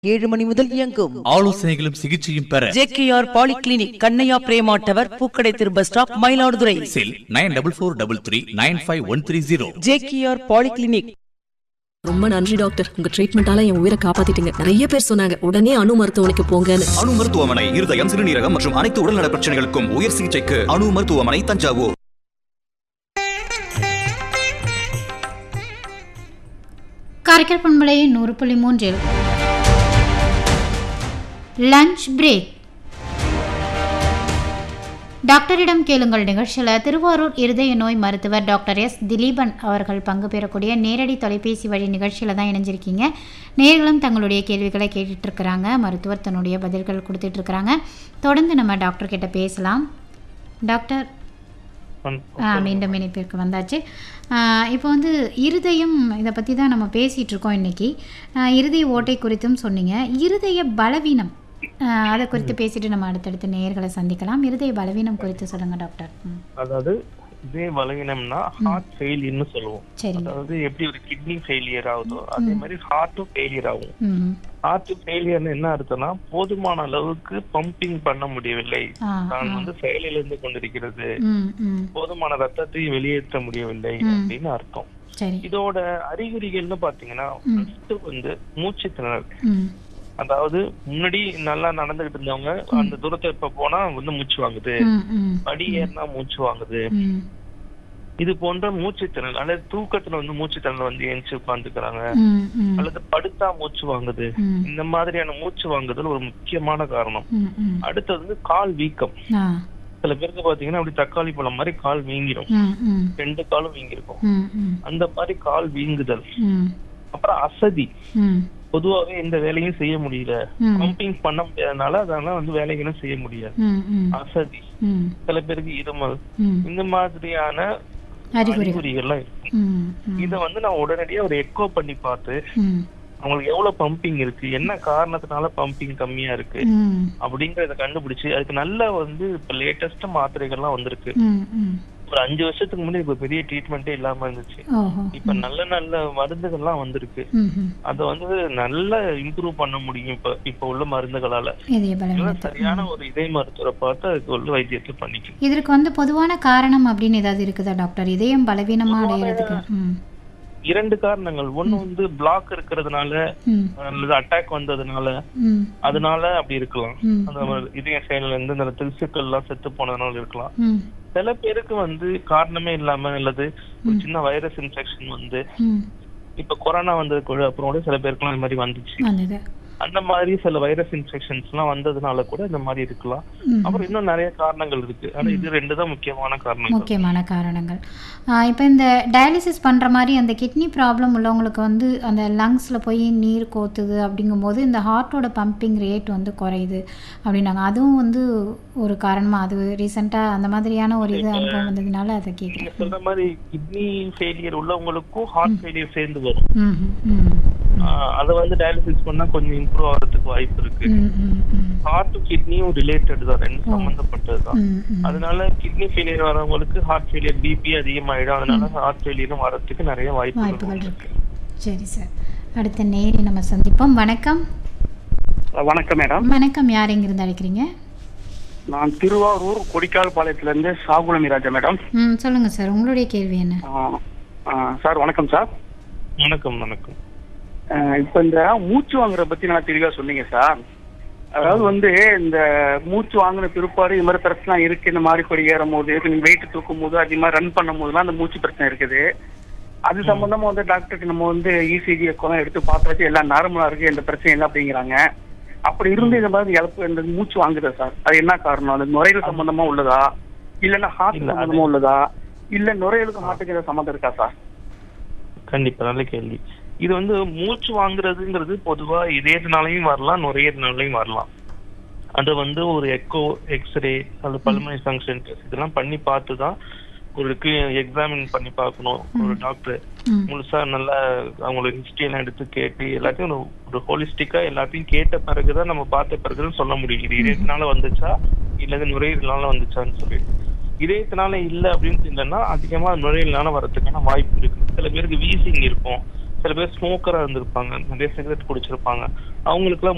ஏழு மணி முதல் இயங்கும் ஆலோசனைகளும் சிகிச்சையும் பெற ஜேகேஆர் பாலிகிளினிக் கண்ணையா பிரேமாட்டவர் பூக்கடை திரு bus stop Mayiladuthurai cell nine double four double three nine five one three zero JKR polyclinic ரொம்ப நன்றி டாக்டர் உங்க ட்ரீட்மெண்டால என் உயிரை காப்பாத்திட்டீங்க நிறைய பேர் சொன்னாங்க உடனே அணு மருத்துவமனைக்கு போங்கன்னு அணு மருத்துவமனை இருதயம் சிறுநீரகம் மற்றும் அனைத்து உடல்நல பிரச்சனைகளுக்கும் உயர் சிகிச்சைக்கு அணு மருத்துவமனை தஞ்சாவூர் காரைக்கால் பண்பலை நூறு புள்ளி மூன்றில் லஞ்ச் பிரேக் டாக்டரிடம் கேளுங்கள் நிகழ்ச்சியில் திருவாரூர் இருதய நோய் மருத்துவர் டாக்டர் எஸ் திலீபன் அவர்கள் பங்கு பெறக்கூடிய நேரடி தொலைபேசி வழி நிகழ்ச்சியில் தான் இணைஞ்சிருக்கீங்க நேர்களும் தங்களுடைய கேள்விகளை கேட்டுட்டு இருக்கிறாங்க மருத்துவர் தன்னுடைய பதில்கள் கொடுத்துட்டு இருக்கிறாங்க தொடர்ந்து நம்ம டாக்டர் கிட்ட பேசலாம் டாக்டர் ஆ, மீண்டும் இணைப்பிற்கு வந்தாச்சு ஆ, இப்போ வந்து இருதயம் இதை பற்றி தான் நம்ம பேசிகிட்டு இருக்கோம் இன்றைக்கி இருதய ஓட்டை குறித்தும் சொன்னீங்க இருதய பலவீனம் ஆ, அதை குறித்து பேசிட்டு நம்ம அடுத்தடுத்து நேயர்களை சந்திக்கலாம் இருதய பலவீனம் குறித்து சொல்லுங்கள் டாக்டர் ம் அதாவது இதே பலவீனம்னா ஹார்ட் ஃபெயிலியர்னு சொல்லுவோம் சரிங்க அதாவது எப்படி ஒரு கிட்னி ஃபெயிலியர் ஆகுதோ அதே மாதிரி ஹார்ட்டும் ஃபெயிலியர் ஆகும் ம் ஹார்ட் ஃபெயிலியர்னு என்ன அர்த்தம்னா போதுமான அளவுக்கு பம்பிங் பண்ண முடியவில்லை ஆ தான் வந்து செயலிழந்து கொண்டிருக்கிறது ம் ம் போதுமான ரத்தத்தை வெளியேற்ற முடியவில்லை அப்படின்னு அர்த்தம் சரி இதோட அறிகுறிகள்னு பாத்தீங்கன்னா first வந்து மூச்சு திணறல் ம் அதாவது முன்னாடி நல்லா நடந்துகிட்டு இருந்தவங்க அந்த தூரத்தை இப்ப போனா வந்து மூச்சு வாங்குது ம் ம் படி ஏறினா மூச்சு வாங்குது ம் இது போன்ற மூச்சு திணறல் அல்லது தூக்கத்துல வந்து மூச்சு திணறல் வந்து எந்திச்சு உட்காந்துக்கிறாங்க ம் ம் அல்லது படுத்தா மூச்சு வாங்குது ம். இந்த மாதிரியான மூச்சு வாங்குதல் ஒரு முக்கியமான காரணம் ம் ம் அடுத்தது வந்து கால் வீக்கம் ஆ சில பேருக்கு பாத்தீங்கன்னா அப்படி தக்காளி பழம் மாதிரி கால் வீங்கிரும் ம் ம் ரெண்டு காலும் வீங்கிருக்கும் ம் ம் அந்த மாதிரி கால் வீங்குதல் ம் அப்புறம் அசதி ம் பொதுவாவே எந்த வேலையும் செய்ய முடியல ம். பம்பிங் பண்ண முடியாதனால அதனால வந்து வேலைகளும் செய்ய முடியாது ம் ம் அசதி ம் சில பேருக்கு இருமல் ம் இந்த மாதிரியான அறிகுறிகள் அறிகுறிகள்லாம் இருக்கும் ம் ம் இத வந்து நான் உடனடியா ஒரு எக்கோ பண்ணி பார்த்து ம் அவங்களுக்கு எவ்வளவு பம்பிங் இருக்கு என்ன காரணத்தினால பம்பிங் கம்மியா இருக்கு ம் அப்படிங்கறத கண்டுபிடிச்சு அதுக்கு நல்ல வந்து இப்ப லேட்டஸ்ட் மாத்திரைகள்லாம் வந்திருக்கு ம் ம் ஒரு அஞ்சு வருஷத்துக்கு முன்னாடி இப்ப பெரிய ட்ரீட்மெண்ட்டே இல்லாம இருந்துச்சு ஓஹோ இப்ப நல்ல நல்ல மருந்துகள்லாம் வந்திருக்கு ம் ம் அத வந்து நல்லா இம்ப்ரூவ் பண்ண முடியும் இப்ப இப்ப உள்ள மருந்துகளால இதய அதனால பலவீனத்தை சரியான ஒரு இதய மருத்துவரை பார்த்து அதுக்கு உள்ள வைத்தியத்தை பண்ணிக்கணும் இதற்கு வந்து பொதுவான காரணம் அப்படின்னு ஏதாவது இருக்குதா டாக்டர் இதயம் பலவீனமா அடையிறதுக்கு ம் இரண்டு காரணங்கள் ஒண்ணு வந்து பிளாக் இருக்கிறதுனால ம் அல்லது அட்டாக் வந்ததுனால ம் அதனால அப்படி இருக்கலாம் ம் அந்த இதய செயல் இருந்து இந்த திசுக்கள் எல்லாம் செத்து போனதுனால இருக்கலாம் ம் சில பேருக்கு வந்து காரணமே இல்லாம அல்லது ஒரு சின்ன வைரஸ் இன்ஃபெக்ஷன் வந்து ம் இப்ப கொரோனா வந்தது கூட அப்புறம் கூட சில பேருக்குலாம் இந்த மாதிரி வந்துச்சு வந்தது அந்த மாதிரி சில வைரஸ் இன்ஃபெக்ஷன்ஸ் எல்லாம் வந்ததுனால கூட இந்த மாதிரி இருக்கலாம் ம். அப்புறம் இன்னும் நிறைய காரணங்கள் இருக்கு ஆனா இது ரெண்டு தான் முக்கியமான காரணங்கள் முக்கியமான காரணங்கள் இப்போ இந்த டயாலிசிஸ் பண்ணுற மாதிரி அந்த கிட்னி ப்ராப்ளம் உள்ளவங்களுக்கு வந்து அந்த லங்ஸில் போய் நீர் கோத்துது அப்படிங்கும்போது இந்த ஹார்ட்டோட பம்பிங் ரேட் வந்து குறையுது அப்படின்னாங்க அதுவும் வந்து ஒரு காரணமாக அது ரீசெண்டாக அந்த மாதிரியான ஒரு இது அனுபவம் வந்ததுனால அதை நீங்க கேட்குறேன் சொல்ற மாதிரி கிட்னி ஃபெயிலியர் உள்ளவங்களுக்கும் ஹார்ட் ஃபெயிலியர் சேர்ந்து வரும் ம் ம் ஆஹ் அதை வந்து டயாலிசிஸ் பண்ணா கொஞ்சம் இம்ப்ரூவ் ஆகிறதுக்கு வாய்ப்பு இருக்கு ம் ம் ம் ஹார்ட் கிட்னியும் ரிலேட்டட் தான் ரெண்டு சம்பந்தப்பட்டது தான் ம் ம் அதனால கிட்னி ஃபெயிலியர் வரவங்களுக்கு ஹார்ட் ஃபெயிலியர் பிபி அதிகமாயிடும் அதனால ஹார்ட் ஃபெயிலியரும் வரதுக்கு நிறைய வாய்ப்புகள் வாய்ப்புகள் இருக்கு இருக்கு சரி சார் அடுத்த நேரி நம்ம சந்திப்போம் வணக்கம் வணக்கம் மேடம் வணக்கம் யார் எங்கிருந்து அழைக்கிறீங்க நான் திருவாரூர் கொடிக்கால் பாளையத்துல இருந்து சாகுலமி ராஜா மேடம் ம் சொல்லுங்கள் சார் உங்களுடைய கேள்வி என்ன ஆ, ஆ, சார் வணக்கம் சார் வணக்கம் வணக்கம் ஆ, இப்ப இந்த மூச்சு வாங்குற பத்தி நல்லா தெளிவா சொன்னீங்க சார் அதாவது வந்து இந்த மூச்சு வாங்குன பிற்பாடு இது மாதிரி பிரச்சனை இருக்கு இந்த மாதிரி கொடி ஏறும் போது நீங்க வெயிட் தூக்கும் போது அதிகமா ரன் பண்ணும் போதுலாம் அந்த மூச்சு பிரச்சனை இருக்குது அது சம்பந்தமா வந்து டாக்டருக்கு நம்ம வந்து இசிஜி எல்லாம் எடுத்து பார்த்தாச்சு எல்லாம் நார்மலா இருக்கு எந்த பிரச்சனையும் இல்லை அப்படிங்கிறாங்க அப்படி இருந்து இந்த மாதிரி இழப்பு இந்த மூச்சு வாங்குதா சார் அது என்ன காரணம் அது நுரையீரல் சம்பந்தமா உள்ளதா இல்லைன்னா ஹார்ட் இல்ல, அது- சம்பந்தமா உள்ளதா இல்ல நுரையீரலுக்கும் ஹார்ட்டுக்கு ஏதாவது சம்மந்தம் இருக்கா சார் கண்டிப்பா நல்ல கேள்வி இது வந்து மூச்சு வாங்குறதுங்கிறது பொதுவா இதயத்தினாலையும் வரலாம் நுரையீரல்னாலையும் வரலாம் அது வந்து ஒரு எக்கோ எக்ஸ்ரே அது பல்மனரி ஃபங்க்ஷன் இதெல்லாம் பண்ணி பார்த்து தான் ஒரு எக்ஸாமின் பண்ணி பார்க்கணும் ஒரு டாக்டர் ம். முழுசா நல்லா அவங்களோட ஹிஸ்டரி எல்லாம் எடுத்து கேட்டு எல்லாத்தையும் ஒரு- ஒரு ஹோலிஸ்டிக்கா எல்லாத்தையும் கேட்ட பிறகுதான் நம்ம பார்த்த பிறகுதான் சொல்ல முடியும் இது இதயத்தினால வந்துச்சா இல்லது நுரையீரல்னால வந்துச்சான்னு சொல்லிட்டு இதயத்தினால இல்ல அப்படின்னு இல்லைன்னா அதிகமா நுரையீரல்னால வரதுக்கான வாய்ப்பு இருக்கு சில பேருக்கு வீசிங் இருக்கும் சில பேர் ஸ்மோக்கரா இருந்திருப்பாங்க நிறைய சிகரெட் குடிச்சிருப்பாங்க அவங்களுக்குலாம்